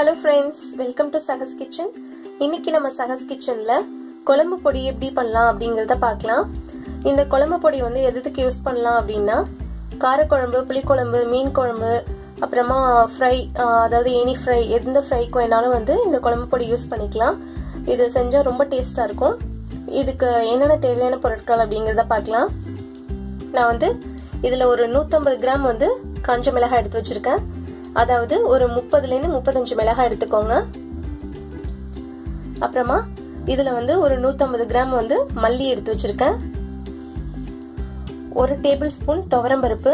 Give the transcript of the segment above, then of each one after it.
hello friends welcome to சகஸ் kitchen இன்னைக்கு நம்ம சகஸ் கிச்சன்ல குழம்பு பொடி எப்படி பண்ணலாம் அப்படிங்கறத பார்க்கலாம் இந்த குழம்பு பொடி வந்து எதுக்கு யூஸ் பண்ணலாம் அப்படின்னா காரக்குழம்பு புளிக்குழம்பு மீன் குழம்பு அப்புறமா ஃப்ரை அதாவது எனி ஃப்ரை எந்த ஃப்ரைக்கு வேணாலும் வந்து இந்த குழம்பு பொடி யூஸ் பண்ணிக்கலாம் இது செஞ்சா ரொம்ப டேஸ்டா இருக்கும் இதுக்கு என்னென்ன தேவையான பொருட்கள் அப்படிங்கறத பார்க்கலாம் நான் வந்து இதுல ஒரு நூத்தம்பது கிராம் வந்து காஞ்ச மிளகாய் எடுத்து வச்சிருக்கேன் அதாவது ஒரு முப்பதுல இருந்து முப்பத்தஞ்சு மிளகாய் எடுத்துக்கோங்க அப்புறமா இதுல வந்து ஒரு நூத்தம்பது கிராம் வந்து மல்லி எடுத்து வச்சிருக்கேன் ஒரு டேபிள் ஸ்பூன் துவரம்பருப்பு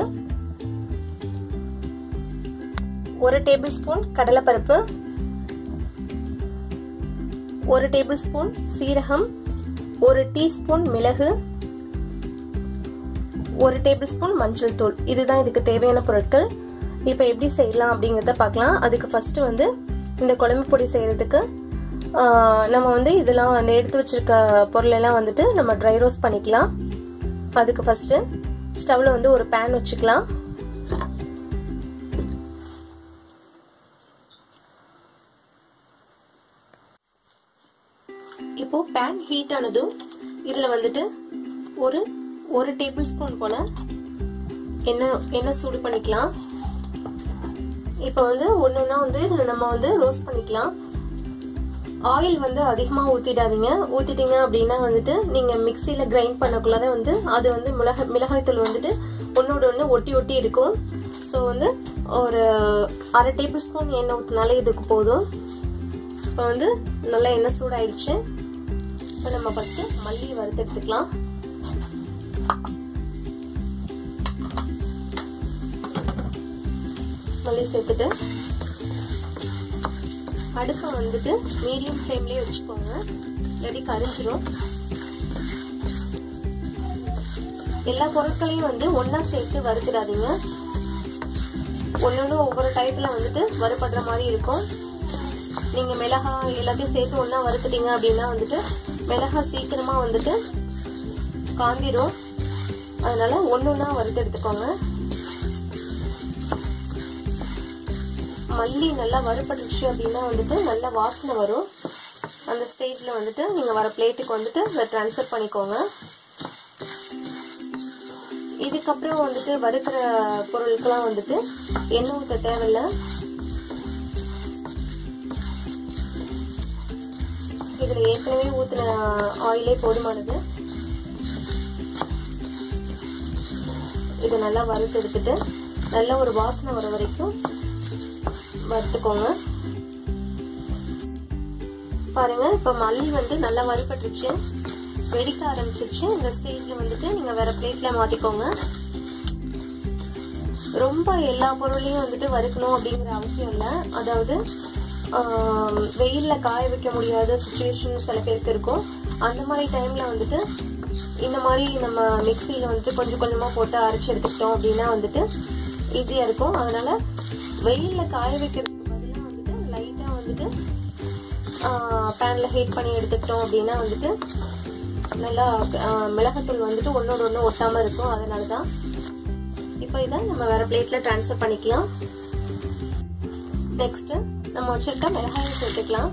ஒரு டேபிள் ஸ்பூன் கடலைப்பருப்பு ஒரு டேபிள் ஸ்பூன் சீரகம் ஒரு டீஸ்பூன் மிளகு ஒரு டேபிள் ஸ்பூன் மஞ்சள் தூள் இதுதான் இதுக்கு தேவையான பொருட்கள் இப்போ எப்படி செய்யலாம் அப்படிங்கிறத பார்க்கலாம் அதுக்கு ஃபர்ஸ்ட் வந்து இந்த குழம்பு பொடி செய்யறதுக்கு நம்ம வந்து இதெல்லாம் வந்து எடுத்து வச்சிருக்க பொருள் எல்லாம் வந்துட்டு நம்ம ட்ரை ரோஸ்ட் பண்ணிக்கலாம் அதுக்கு ஃபர்ஸ்ட் ஸ்டவ்ல வந்து ஒரு பேன் வச்சுக்கலாம் இப்போ பேன் ஹீட் ஆனதும் இதுல வந்துட்டு ஒரு ஒரு டேபிள் ஸ்பூன் போல எண்ணெய் எண்ணெய் சூடு பண்ணிக்கலாம் இப்போ வந்து ஒன்று ஒன்றா வந்து இதில் நம்ம வந்து ரோஸ்ட் பண்ணிக்கலாம் ஆயில் வந்து அதிகமாக ஊற்றிடாதீங்க ஊற்றிட்டீங்க அப்படின்னா வந்துட்டு நீங்கள் மிக்சியில் கிரைண்ட் பண்ணக்குள்ளார வந்து அது வந்து மிளகா மிளகாய்த்தூள் வந்துட்டு ஒன்றோட ஒன்று ஒட்டி ஒட்டி இருக்கும் ஸோ வந்து ஒரு அரை டேபிள் ஸ்பூன் எண்ணெய் ஊற்றினாலே இதுக்கு போதும் இப்போ வந்து நல்லா எண்ணெய் சூடாயிடுச்சு இப்போ நம்ம ஃபஸ்ட்டு மல்லி வறுத்தெடுத்துக்கலாம் மல்லி சேர்த்துட்டு அடுப்பை வந்துட்டு மீடியம் ஃப்ளேம்லேயே வச்சுக்கோங்க இல்லாட்டி கரிஞ்சிரும் எல்லா பொருட்களையும் வந்து ஒன்றா சேர்த்து வறுத்துடாதீங்க ஒன்று ஒவ்வொரு டயத்தில் வந்துட்டு வறுபடுற மாதிரி இருக்கும் நீங்கள் மிளகா எல்லாத்தையும் சேர்த்து ஒன்றா வறுத்துட்டீங்க அப்படின்னா வந்துட்டு மிளகா சீக்கிரமாக வந்துட்டு காந்திரும் அதனால ஒன்று ஒன்றா வறுத்து எடுத்துக்கோங்க மல்லி நல்லா வறுபட்டுச்சு அப்படின்னா வந்துட்டு நல்ல வாசனை வரும் அந்த ஸ்டேஜில் வந்துட்டு நீங்கள் வர பிளேட்டுக்கு வந்துட்டு அதை ட்ரான்ஸ்ஃபர் பண்ணிக்கோங்க இதுக்கப்புறம் வந்துட்டு வறுக்கிற பொருளுக்கெல்லாம் வந்துட்டு எண்ணெய் ஊற்ற தேவையில்லை இதில் ஏற்கனவே ஊற்றின ஆயிலே போதுமானது இது நல்லா வறுத்து எடுத்துட்டு நல்ல ஒரு வாசனை வர வரைக்கும் வறுத்துக்கோங்க பாருங்க இப்ப மல்லி வந்து நல்லா வறுபட்டுருச்சு வெடிக்க ஆரம்பிச்சிருச்சு இந்த ஸ்டேஜ்ல வந்துட்டு நீங்க வேற பிளேட்ல மாத்திக்கோங்க ரொம்ப எல்லா பொருளையும் வந்துட்டு வறுக்கணும் அப்படிங்கிற அவசியம் இல்லை அதாவது வெயில்ல காய வைக்க முடியாத சுச்சுவேஷன் சில பேருக்கு இருக்கும் அந்த மாதிரி டைம்ல வந்துட்டு இந்த மாதிரி நம்ம மிக்சியில வந்துட்டு கொஞ்சம் கொஞ்சமா போட்டு அரைச்சி எடுத்துக்கிட்டோம் அப்படின்னா வந்துட்டு ஈஸியா இருக்கும் அதனால வெயில்ல காய வைக்கிறதுக்கு பதிலாக வந்துட்டு லைட்டா வந்துட்டு பேன்ல ஹீட் பண்ணி எடுத்துக்கிட்டோம் அப்படின்னா வந்துட்டு நல்லா மிளகாத்தூள் வந்துட்டு ஒன்னோட ஒன்று ஒட்டாம இருக்கும் அதனால தான் இப்போ இதை நம்ம வேற பிளேட்ல டிரான்ஸ்ஃபர் பண்ணிக்கலாம் நெக்ஸ்ட் நம்ம வச்சிருக்க மிளகாயை சேர்த்துக்கலாம்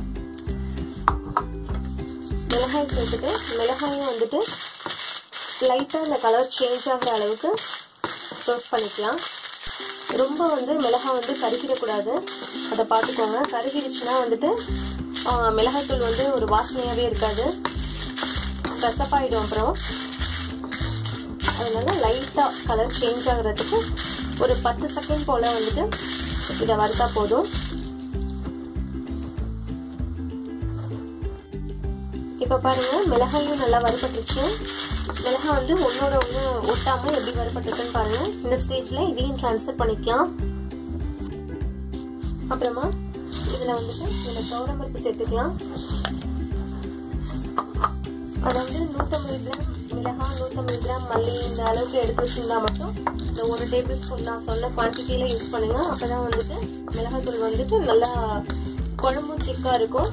மிளகாய் சேர்த்துட்டு மிளகாயும் வந்துட்டு லைட்டாக இந்த கலர் சேஞ்ச் ஆகிற அளவுக்கு ரோஸ்ட் பண்ணிக்கலாம் ரொம்ப வந்து மிளகாய் வந்து கருகிடக்கூடாது அதை பார்த்துக்கோங்க கருகிடுச்சுன்னா வந்துட்டு மிளகாய்த்தூள் வந்து ஒரு வாசனையாகவே இருக்காது கசப்பாயிடும் அப்புறம் அதனால லைட்டாக கலர் சேஞ்ச் ஆகுறதுக்கு ஒரு பத்து செகண்ட் போல் வந்துட்டு இதை வறுத்தா போதும் இப்போ பாருங்க மிளகாயும் நல்லா வறுபட்டுருச்சு மிளகாய் வந்து ஒன்னோட ஒன்று ஒட்டாமல் எப்படி வறுபட்டுருக்குன்னு பாருங்க இந்த ஸ்டேஜில் இதையும் ட்ரான்ஸ்ஃபர் பண்ணிக்கலாம் அப்புறமா இதில் வந்துட்டு இதில் சோளம்பருப்பு சேர்த்துக்கலாம் அதாவது நூற்றம்பது கிராம் மிளகாய் நூற்றம்பது கிராம் மல்லி இந்த அளவுக்கு எடுத்து வச்சிருந்தா மட்டும் இந்த ஒரு டேபிள் ஸ்பூன் நான் சொன்ன குவான்டிட்டியில் யூஸ் பண்ணுங்க அப்போ தான் வந்துட்டு மிளகாய்த்தூள் வந்துட்டு நல்லா குழம்பும் திக்காக இருக்கும்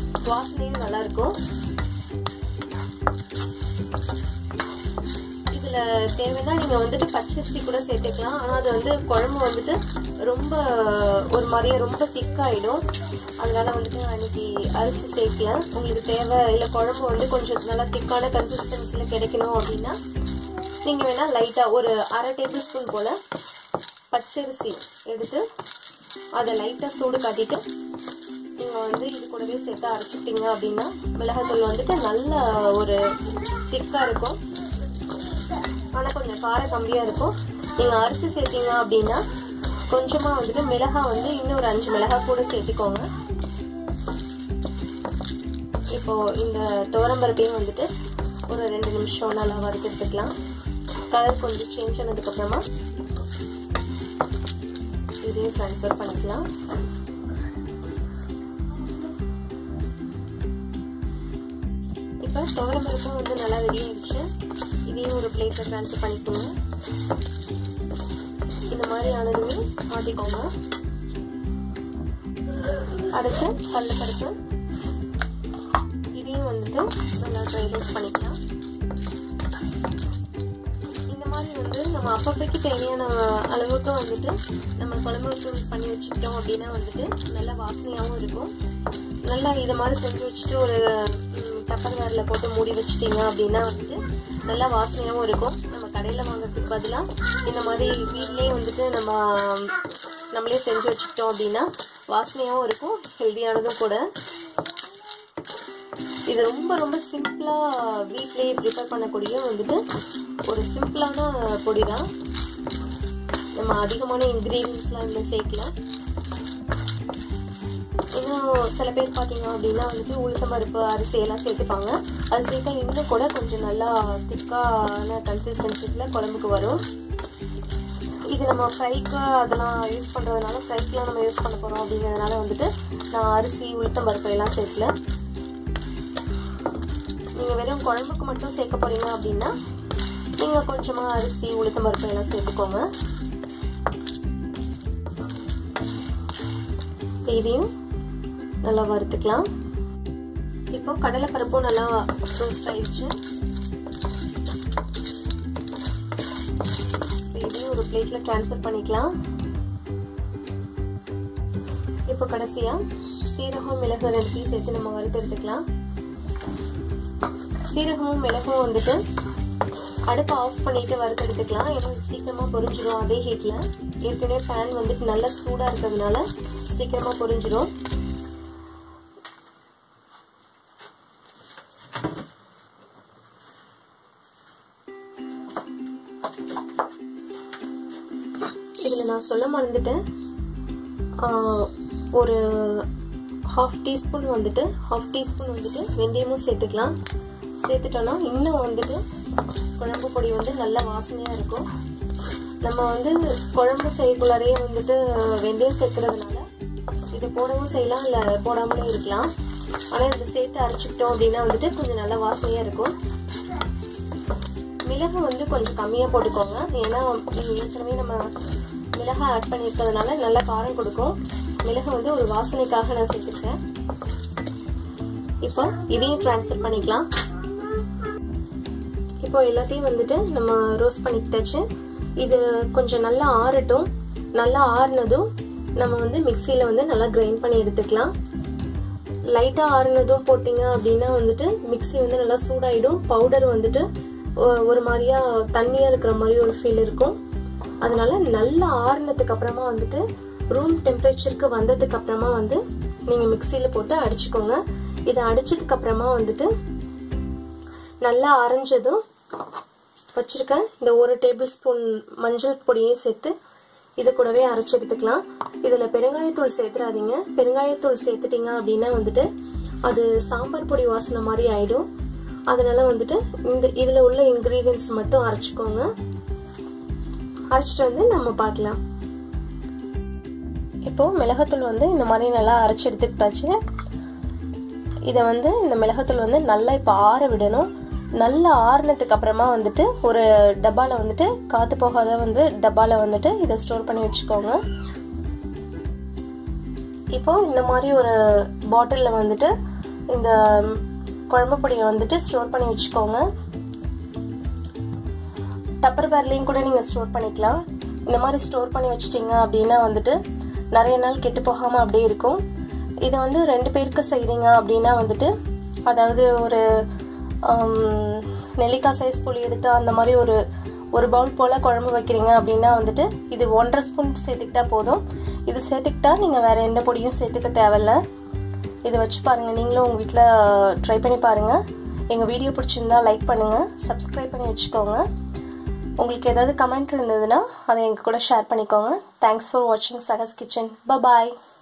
வாசனையும் நல்லா இருக்கும் இதுல தேவைன்னா நீங்க வந்துட்டு பச்சரிசி கூட சேர்த்துக்கலாம் ஆனா அது வந்து குழம்பு வந்துட்டு ரொம்ப ஒரு மாதிரியா ரொம்ப திக்காயிடும் அதனால வந்துட்டு நான் இன்னைக்கு அரிசி சேர்க்கல உங்களுக்கு தேவை இல்லை குழம்பு வந்து கொஞ்சம் நல்லா திக்கான கன்சிஸ்டன்சில கிடைக்கணும் அப்படின்னா நீங்க வேணா லைட்டா ஒரு அரை டேபிள் ஸ்பூன் போல பச்சரிசி எடுத்து அதை லைட்டா சூடு காட்டிட்டு நீங்க வந்து இது கூடவே சேர்த்து அரைச்சிட்டீங்க அப்படின்னா மிளகாத்தூள் வந்துட்டு நல்ல ஒரு திக்கா இருக்கும் ஆனா கொஞ்சம் காரம் கம்மியா இருக்கும் நீங்க அரிசி சேர்த்தீங்க அப்படின்னா கொஞ்சமா வந்துட்டு மிளகா வந்து இன்னும் ஒரு அஞ்சு மிளகா கூட சேர்த்துக்கோங்க இப்போ இந்த துவரம்பருப்பையும் வந்துட்டு ஒரு ரெண்டு நிமிஷம் நல்லா வறுத்தெடுத்துக்கலாம் கலர் கொஞ்சம் சேஞ்ச் ஆனதுக்கு அப்புறமா இதையும் ட்ரான்ஸ்ஃபர் பண்ணிக்கலாம் இப்போ துவரம்பருப்பும் வந்து நல்லா ரெடி ஆயிடுச்சு இதையும் ஒரு பிளேட்ல ட்ரான்ஸ்ஃபர் பண்ணிக்கோங்க இந்த மாதிரி ஆனதுமே மாட்டிக்கோங்க அடுத்து கடலப்பருப்பு இதையும் வந்துட்டு நல்லா ட்ரை ரோஸ்ட் பண்ணிக்கலாம் இந்த மாதிரி வந்து நம்ம அப்பப்பைக்கு தேவையான அளவுக்கு வந்துட்டு நம்ம குழம்பு தூள் பண்ணி வச்சுக்கிட்டோம் அப்படின்னா வந்துட்டு நல்லா வாசனையாகவும் இருக்கும் நல்லா இதை மாதிரி செஞ்சு வச்சுட்டு ஒரு டப்பர் வேரில் போட்டு மூடி வச்சிட்டிங்க அப்படின்னா வந்துட்டு நல்லா வாசனையாகவும் இருக்கும் நம்ம கடையில் வாங்குறதுக்கு பதிலாக இந்த மாதிரி வீட்லேயே வந்துட்டு நம்ம நம்மளே செஞ்சு வச்சுக்கிட்டோம் அப்படின்னா வாசனையாகவும் இருக்கும் ஹெல்த்தியானதும் கூட இது ரொம்ப ரொம்ப சிம்பிளாக வீட்லேயே ப்ரிப்பேர் பண்ணக்கூடிய வந்துட்டு ஒரு சிம்பிளான பொடி தான் நம்ம அதிகமான இன்க்ரீடியன்ஸ்லாம் இதில் சேர்க்கல இன்னும் சில பேர் பார்த்தீங்க அப்படின்னா வந்துட்டு உளுத்தம் பருப்பு அரிசி எல்லாம் சேர்த்துப்பாங்க அது சேர்த்தா இன்னும் கூட கொஞ்சம் நல்லா திக்கான கன்சிஸ்டன்சியில் குழம்புக்கு வரும் இது நம்ம ஃப்ரைக்கு அதெல்லாம் யூஸ் பண்ணுறதுனால ஃப்ரைக்கெலாம் நம்ம யூஸ் பண்ண போகிறோம் அப்படிங்கிறதுனால வந்துட்டு நான் அரிசி உளுத்தம் பருப்பு எல்லாம் சேர்க்கல நீங்கள் வெறும் குழம்புக்கு மட்டும் சேர்க்க போகிறீங்க அப்படின்னா நீங்கள் கொஞ்சமாக அரிசி உளுத்தம் பருப்பு எல்லாம் சேர்த்துக்கோங்க இதையும் நல்லா வறுத்துக்கலாம் இப்போ கடலை பருப்பும் நல்லா ரோஸ்ட் ஆயிடுச்சு இதையும் ஒரு பிளேட்ல ட்ரான்ஸ்ஃபர் பண்ணிக்கலாம் இப்போ கடைசியா சீரகம் மிளகு ரெண்டுத்தையும் சேர்த்து நம்ம வறுத்து எடுத்துக்கலாம் சீரகமும் மிளகும் வந்துட்டு அடுப்பை ஆஃப் பண்ணிட்டு வறுத்து எடுத்துக்கலாம் ஏன்னா சீக்கிரமா பொரிஞ்சிடும் அதே ஹீட்ல ஏற்கனவே பேன் வந்துட்டு நல்லா சூடா இருக்கிறதுனால சீக்கிரமா பொரிஞ்சிடும் இதில் நான் சொல்ல மறந்துட்டேன் ஒரு ஹாஃப் டீஸ்பூன் வந்துட்டு ஹாஃப் டீஸ்பூன் வந்துட்டு வெந்தயமும் சேர்த்துக்கலாம் சேர்த்துட்டோன்னா இன்னும் வந்துட்டு குழம்பு பொடி வந்து நல்ல வாசனையாக இருக்கும் நம்ம வந்து குழம்பு செய்யக்குள்ளாரையே வந்துட்டு வெந்தயம் சேர்க்கறதுனால இது போடவும் செய்யலாம் இல்லை போடாமலே இருக்கலாம் ஆனால் இதை சேர்த்து அரைச்சிக்கிட்டோம் அப்படின்னா வந்துட்டு கொஞ்சம் நல்ல வாசனையாக இருக்கும் மிளகு வந்து கொஞ்சம் கம்மியாக போட்டுக்கோங்க ஏன்னா ஏற்கனவே நம்ம மிளகா ஆட் பண்ணியிருக்கிறதுனால நல்ல காரம் கொடுக்கும் மிளகு வந்து ஒரு வாசனைக்காக நான் சேர்த்துருக்கேன் இப்போ இதையும் ட்ரான்ஸ்ஃபர் பண்ணிக்கலாம் இப்போ எல்லாத்தையும் வந்துட்டு நம்ம ரோஸ்ட் பண்ணிக்கிட்டாச்சு இது கொஞ்சம் நல்லா ஆறட்டும் நல்லா ஆறுனதும் நம்ம வந்து மிக்சியில் வந்து நல்லா கிரைண்ட் பண்ணி எடுத்துக்கலாம் லைட்டாக ஆறுனதும் போட்டிங்க அப்படின்னா வந்துட்டு மிக்சி வந்து நல்லா சூடாயிடும் பவுடர் வந்துட்டு ஒரு மாதிரியா தண்ணியாக இருக்கிற மாதிரி ஒரு ஃபீல் இருக்கும் அதனால நல்லா ஆறுனதுக்கு அப்புறமா வந்துட்டு ரூம் டெம்பரேச்சருக்கு வந்ததுக்கு அப்புறமா வந்து நீங்கள் மிக்சியில் போட்டு அடிச்சுக்கோங்க இதை அடிச்சதுக்கு அப்புறமா வந்துட்டு நல்லா அரைஞ்சதும் வச்சிருக்கேன் இந்த ஒரு டேபிள் ஸ்பூன் மஞ்சள் பொடியும் சேர்த்து இது கூடவே அரைச்சி எடுத்துக்கலாம் இதில் பெருங்காயத்தூள் சேர்த்துறாதீங்க பெருங்காயத்தூள் சேர்த்துட்டீங்க அப்படின்னா வந்துட்டு அது சாம்பார் பொடி வாசனை மாதிரி ஆயிடும் அதனால வந்துட்டு இந்த இதில் உள்ள இன்க்ரீடியன்ஸ் மட்டும் அரைச்சிக்கோங்க அரைச்சிட்டு வந்து நம்ம பார்க்கலாம் இப்போ மிளகாத்தூள் வந்து இந்த மாதிரி நல்லா அரைச்சி எடுத்துக்கிட்டாச்சு இதை வந்து இந்த மிளகாத்தூள் வந்து நல்லா இப்போ ஆற விடணும் நல்லா ஆறுனதுக்கு அப்புறமா வந்துட்டு ஒரு டப்பாவில் வந்துட்டு காற்று போகாத வந்து டப்பாவில் வந்துட்டு இதை ஸ்டோர் பண்ணி வச்சுக்கோங்க இப்போ இந்த மாதிரி ஒரு பாட்டிலில் வந்துட்டு இந்த குழம்பு பொடியை வந்துட்டு ஸ்டோர் பண்ணி வச்சுக்கோங்க டப்பர் பேர்லேயும் கூட நீங்கள் ஸ்டோர் பண்ணிக்கலாம் இந்த மாதிரி ஸ்டோர் பண்ணி வச்சிட்டிங்க அப்படின்னா வந்துட்டு நிறைய நாள் கெட்டு போகாமல் அப்படியே இருக்கும் இதை வந்து ரெண்டு பேருக்கு செய்கிறீங்க அப்படின்னா வந்துட்டு அதாவது ஒரு நெல்லிக்காய் சைஸ் புளி எடுத்து அந்த மாதிரி ஒரு ஒரு பவுல் போல் குழம்பு வைக்கிறீங்க அப்படின்னா வந்துட்டு இது ஒன்றரை ஸ்பூன் சேர்த்துக்கிட்டா போதும் இது சேர்த்துக்கிட்டா நீங்கள் வேறு எந்த பொடியும் சேர்த்துக்க தேவையில்ல இதை வச்சு பாருங்கள் நீங்களும் உங்கள் வீட்டில் ட்ரை பண்ணி பாருங்கள் எங்கள் வீடியோ பிடிச்சிருந்தா லைக் பண்ணுங்கள் சப்ஸ்கிரைப் பண்ணி வச்சுக்கோங்க உங்களுக்கு ஏதாவது கமெண்ட் இருந்ததுன்னா அதை எங்கள் கூட ஷேர் பண்ணிக்கோங்க தேங்க்ஸ் ஃபார் வாட்சிங் சகஸ் கிச்சன் பாய்